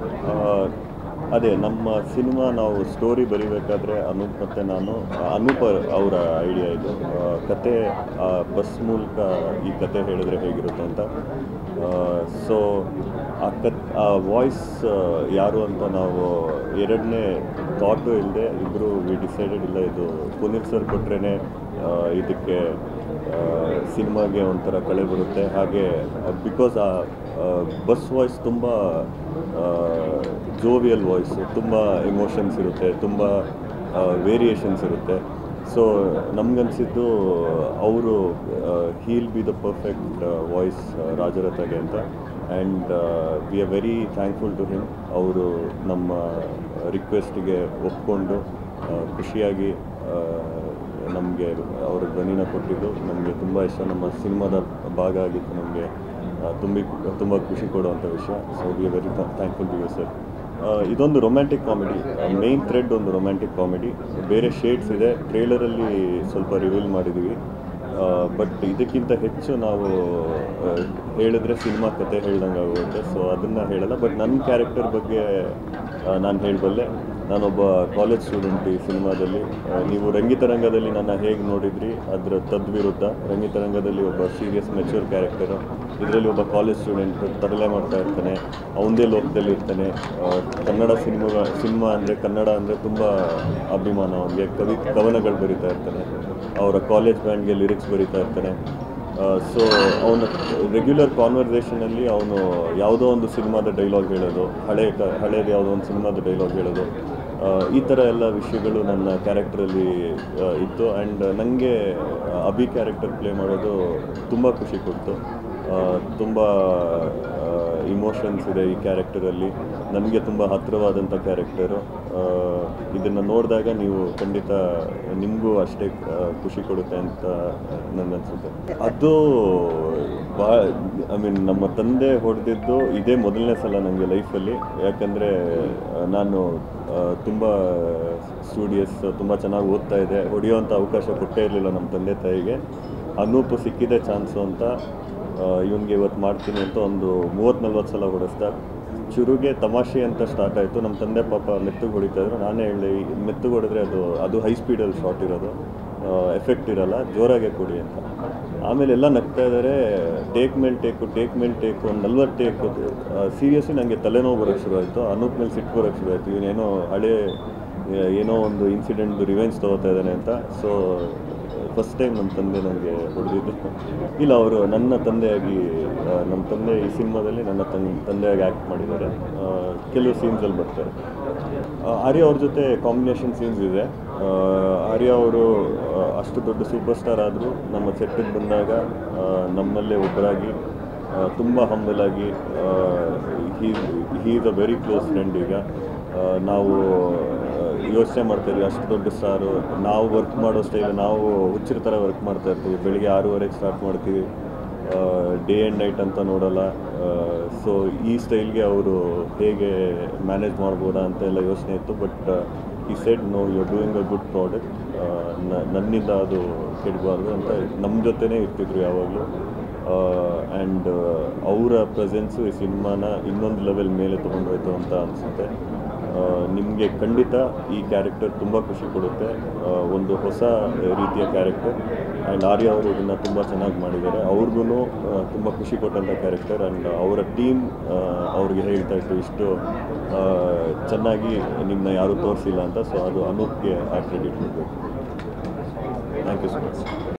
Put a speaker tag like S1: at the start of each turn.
S1: ಆ, ಅದೇ ನಮ್ಮ ಸಿನಿಮಾ ನಾವು ಸ್ಟೋರಿ ಬರಿಬೇಕಾದ್ರೆ ಅನೂಪ್ ಮತ್ತು ನಾನು ಅನೂಪ್ ಅವರ ಐಡಿಯಾ ಇದು ಆ, ಕತೆ ಆ, ಬಸ್ ಮೂಲಕ ಈ ಕತೆ ಹೇಳಿದ್ರೆ ಹೇಗಿರುತ್ತೆ ಅಂತ ಸೊ ಆ ಕತ್ ಆ ವಾಯ್ಸ್ ಯಾರು ಅಂತ ನಾವು ಎರಡನೇ ಥಾಟು ಇಲ್ಲದೆ ಇಬ್ಬರು ವಿ ಡಿಸೈಡೆಡ್ ಇಲ್ಲ ಇದು ಪುನೀತ್ ಸರ್ ಕೊಟ್ರೇ ಇದಕ್ಕೆ ಸಿನಿಮಾಗೆ ಒಂಥರ ಕಳೆ ಬರುತ್ತೆ ಹಾಗೆ ಬಿಕಾಸ್ ಆ ಬಸ್ ವಾಯ್ಸ್ ತುಂಬ ಜೋವಿಯಲ್ ವಾಯ್ಸು ತುಂಬ ಎಮೋಷನ್ಸ್ ಇರುತ್ತೆ ತುಂಬ ವೇರಿಯೇಷನ್ಸ್ ಇರುತ್ತೆ ಸೊ ನಮ್ಗನ್ಸಿದ್ದು ಅವರು he'll be the perfect voice ರಾಜರಥಗೆ ಅಂತ and we are very thankful to him ಅವರು ನಮ್ಮ ರಿಕ್ವೆಸ್ಟಿಗೆ ಒಪ್ಕೊಂಡು ಆ, ಖುಷಿಯಾಗಿ ನಮಗೆ ಅವರ ಧ್ವನಿನ ಕೊಟ್ಟಿದ್ದು ನಮಗೆ ತುಂಬ ಇಷ್ಟ ನಮ್ಮ ಸಿನಿಮಾದ ಭಾಗ ಆಗಿತ್ತು ನಮಗೆ ತುಂಬಿ ತುಂಬ ಖುಷಿ ಕೊಡುವಂಥ ವಿಷಯ so we very thankful to you sir ಇದೊಂದು ರೊಮ್ಯಾಂಟಿಕ್ ಕಾಮಿಡಿ ಮೇನ್ ಥ್ರೆಡ್ ಒಂದು ರೊಮ್ಯಾಂಟಿಕ್ ಕಾಮಿಡಿ ಬೇರೆ ಶೇಡ್ಸ್ ಇದೆ ಟ್ರೇಲರಲ್ಲಿ ಸ್ವಲ್ಪ ರಿವೀಲ್ ಮಾಡಿದ್ದೀವಿ ಬಟ್ ಇದಕ್ಕಿಂತ ಹೆಚ್ಚು ನಾವು ಆ, ಹೇಳಿದ್ರೆ ಸಿನಿಮಾ ಕತೆ ಹೇಳ್ದಂಗೆ ಆಗುತ್ತೆ ಸೊ ಅದನ್ನು ಹೇಳಲ್ಲ ಬಟ್ ನನ್ನ ಕ್ಯಾರೆಕ್ಟರ್ ಬಗ್ಗೆ ನಾನು ಹೇಳಬಲ್ಲೆ ನಾನೊಬ್ಬ ಕಾಲೇಜ್ ಸ್ಟೂಡೆಂಟ್ ಈ ಸಿನಿಮಾದಲ್ಲಿ ಆ, ನೀವು ರಂಗಿತರಂಗದಲ್ಲಿ ನನ್ನ ಹೇಗೆ ನೋಡಿದ್ರಿ ಅದರ ತದ್ವಿರುದ್ಧ ರಂಗಿತರಂಗದಲ್ಲಿ ಒಬ್ಬ ಸೀರಿಯಸ್ ಮೆಚೂರ್ ಕ್ಯಾರೆಕ್ಟರು ಇದರಲ್ಲಿ ಒಬ್ಬ ಕಾಲೇಜ್ ಸ್ಟೂಡೆಂಟ್ ತರಲೆ ಮಾಡ್ತಾ ಇರ್ತಾನೆ ಅವನದೇ ಲೋಕದಲ್ಲಿ ಇರ್ತಾನೆ ಆ, ಕನ್ನಡ ಸಿನಿಮಾ ಸಿನಿಮಾ ಅಂದರೆ ಕನ್ನಡ ಅಂದರೆ ತುಂಬ ಅಭಿಮಾನ ಅವನಿಗೆ ಕವಿ ಕವನಗಳು ಬರಿತಾ ಇರ್ತಾನೆ ಅವರ ಕಾಲೇಜ್ ಬ್ಯಾಂಡ್ಗೆ ಲಿರಿಕ್ಸ್ ಬರಿತಾ ಇರ್ತಾನೆ ಸೊ ಅವನ ರೆಗ್ಯುಲರ್ ಕಾನ್ವರ್ಸೇಷನಲ್ಲಿ ಅವನು ಯಾವುದೋ ಒಂದು ಸಿನಿಮಾದ ಡೈಲಾಗ್ ಹೇಳೋದು ಹಳೆ ಕ ಹಳೇದು ಯಾವುದೋ ಒಂದು ಸಿನಿಮಾದ ಡೈಲಾಗ್ ಹೇಳೋದು ಆ, ಈ ಥರ ಎಲ್ಲ ವಿಷಯಗಳು ನನ್ನ ಕ್ಯಾರೆಕ್ಟ್ರಲ್ಲಿ ಇತ್ತು ಆ್ಯಂಡ್ ನನಗೆ ಅಭಿ ಕ್ಯಾರೆಕ್ಟರ್ ಪ್ಲೇ ಮಾಡೋದು ತುಂಬ ಖುಷಿ ಕೊಡ್ತು ತುಂಬ ಇಮೋಷನ್ಸ್ ಇದೆ ಈ ಕ್ಯಾರೆಕ್ಟರಲ್ಲಿ ನನಗೆ ತುಂಬ ಹತ್ತಿರವಾದಂಥ ಕ್ಯಾರೆಕ್ಟರು ಇದನ್ನು ನೋಡಿದಾಗ ನೀವು ಖಂಡಿತ ನಿಮಗೂ ಅಷ್ಟೇ ಆ, ಖುಷಿ ಕೊಡುತ್ತೆ ಅಂತ ನನಗನ್ಸುತ್ತೆ ಅದು ಬಾ ಐ ಮೀನ್ ನಮ್ಮ ತಂದೆ ಹೊಡೆದಿದ್ದು ಇದೇ ಮೊದಲನೇ ಸಲ ನನಗೆ ಲೈಫಲ್ಲಿ ಯಾಕಂದರೆ ನಾನು ತುಂಬ ಸ್ಟೂಡಿಯಸ್ ತುಂಬ ಚೆನ್ನಾಗಿ ಓದ್ತಾ ಇದೆ ಹೊಡೆಯೋವಂಥ ಅವಕಾಶ ಕೊಟ್ಟೇ ಇರಲಿಲ್ಲ ನಮ್ಮ ತಂದೆ ತಾಯಿಗೆ ಅನೂಪ್ ಸಿಕ್ಕಿದೆ ಚಾನ್ಸು ಅಂತ ಇವನಿಗೆ ಇವತ್ತು ಮಾಡ್ತೀನಿ ಅಂತ ಒಂದು ಮೂವತ್ತು ನಲ್ವತ್ತು ಸಲ ಹೊಡೆಸ್ತಾ ಶುರುಗೆ ತಮಾಷೆ ಅಂತ ಸ್ಟಾರ್ಟ್ ಆಯಿತು ನಮ್ಮ ತಂದೆ ಪಾಪ ಮೆತ್ತಗೆ ಹೊಡಿತಾ ಇದ್ರು ನಾನೇ ಹೇಳಿದೆ ಮೆತ್ತಗೆ ಹೊಡೆದ್ರೆ ಅದು ಅದು ಹೈ ಸ್ಪೀಡಲ್ಲಿ ಶಾರ್ಟ್ ಇರೋದು ಎಫೆಕ್ಟ್ ಇರಲ್ಲ ಜೋರಾಗೆ ಕೊಡಿ ಅಂತ ಆಮೇಲೆ ಎಲ್ಲ ನಗ್ತಾ ಇದ್ದಾರೆ ಟೇಕ್ ಮೇಲೆ ಟೇಕು ಟೇಕ್ ಮೇಲೆ ಟೇಕು ಒಂದು ನಲ್ವತ್ತು ಟೇಕು ಸೀರಿಯಸ್ಲಿ ನನಗೆ ತಲೆನೋವು ಬರೋಕ್ಕೆ ಶುರು ಆಯಿತು ಅನೂಪ್ ಮೇಲೆ ಸಿಟ್ಟು ಬರೋಕ್ಕೆ ಶುರು ಆಯಿತು ಇವನೇನೋ ಹಳೆ ಏನೋ ಒಂದು ಇನ್ಸಿಡೆಂಟ್ ರಿವೆಂಜ್ ತೊಗೋತಾ ಇದ್ದಾನೆ ಅಂತ ಸೊ ಫಸ್ಟ್ ಟೈಮ್ ನಮ್ಮ ತಂದೆ ನನಗೆ ಹೊಡೆದಿದ್ದು ಇಲ್ಲ ಅವರು ನನ್ನ ತಂದೆಯಾಗಿ ಆ, ನಮ್ಮ ತಂದೆ ಈ ಸಿನಿಮಾದಲ್ಲಿ ನನ್ನ ತನ್ ತಂದೆಯಾಗಿ ಆ್ಯಕ್ಟ್ ಮಾಡಿದ್ದಾರೆ ಆ, ಕೆಲವು ಸೀನ್ಸಲ್ಲಿ ಬರ್ತಾರೆ ಆ, ಆರ್ಯ ಅವ್ರ ಜೊತೆ ಕಾಂಬಿನೇಷನ್ ಸೀನ್ಸ್ ಇದೆ ಆ, ಆರ್ಯ ಅವರು ಆ, ಅಷ್ಟು ದೊಡ್ಡ ಸೂಪರ್ ಸ್ಟಾರ್ ಆದರೂ ನಮ್ಮ ಸೆಟ್ಟಿಗೆ ಬಂದಾಗ ಆ, ನಮ್ಮಲ್ಲೇ ಒಬ್ಬರಾಗಿ ತುಂಬ ಹಂಬಲ್ ಆಗಿ he he is a very close friend ಈಗ ಆ, ನಾವು ಯೋಚನೆ ಮಾಡ್ತೀವಿ ಅಷ್ಟು ದೊಡ್ಡ ಸ್ಟಾರು ನಾವು ವರ್ಕ್ ಮಾಡೋ ಸ್ಟೈಲ್ ನಾವು ಹುಚ್ಚಿರ ಥರ ವರ್ಕ್ ಮಾಡ್ತಾ ಇರ್ತೀವಿ ಬೆಳಿಗ್ಗೆ ಆರೂವರೆಗೆ ಸ್ಟಾರ್ಟ್ ಮಾಡ್ತೀವಿ ಡೇ ಆ್ಯಂಡ್ ನೈಟ್ ಅಂತ ನೋಡಲ್ಲ ಸೊ ಈ ಸ್ಟೈಲ್ಗೆ ಅವರು ಹೇಗೆ ಮ್ಯಾನೇಜ್ ಮಾಡ್ಬೋದಾ ಅಂತ ಎಲ್ಲ ಯೋಚನೆ ಇತ್ತು but he said no you doing a good product ನನ್ನಿಂದ ಅದು ಕೆಡಬಾರ್ದು ಅಂತ ನಮ್ಮ ಜೊತೆನೇ ಇರ್ತಿದ್ರು ಯಾವಾಗಲೂ ಆ್ಯಂಡ್ ಅವರ ಪ್ರೆಸೆನ್ಸು ಈ ಸಿನಿಮಾನ ಇನ್ನೊಂದು ಲೆವೆಲ್ ಮೇಲೆ ತೊಗೊಂಡೋಯ್ತು ಅಂತ ಅನಿಸುತ್ತೆ ನಿಮಗೆ ಖಂಡಿತ ಈ ಕ್ಯಾರೆಕ್ಟರ್ ತುಂಬ ಖುಷಿ ಕೊಡುತ್ತೆ ಆ, ಒಂದು ಹೊಸ ರೀತಿಯ ಕ್ಯಾರೆಕ್ಟರ್ ಆ್ಯಂಡ್ ಆರ್ಯ ಅವರು ಇದನ್ನು ತುಂಬ ಚೆನ್ನಾಗಿ ಮಾಡಿದ್ದಾರೆ ಅವ್ರಿಗೂ ತುಂಬ ಖುಷಿ ಕೊಟ್ಟಂಥ ಕ್ಯಾರೆಕ್ಟರ್ ಆ್ಯಂಡ್ ಅವರ ಟೀಮ್ ಅವ್ರಿಗೆ ಹೇಳ್ತಾ ಇತ್ತು ಇಷ್ಟು ಆ, ಚೆನ್ನಾಗಿ ನಿಮ್ಮನ್ನ ಯಾರೂ ತೋರಿಸಿಲ್ಲ ಅಂತ ಸೊ ಅದು ಅನೂಪ್ಗೆ ಆ ಕ್ರೆಡಿಟ್ ಕೊಡಬೇಕು ಥ್ಯಾಂಕ್ ಯು ಸೊ ಮಚ್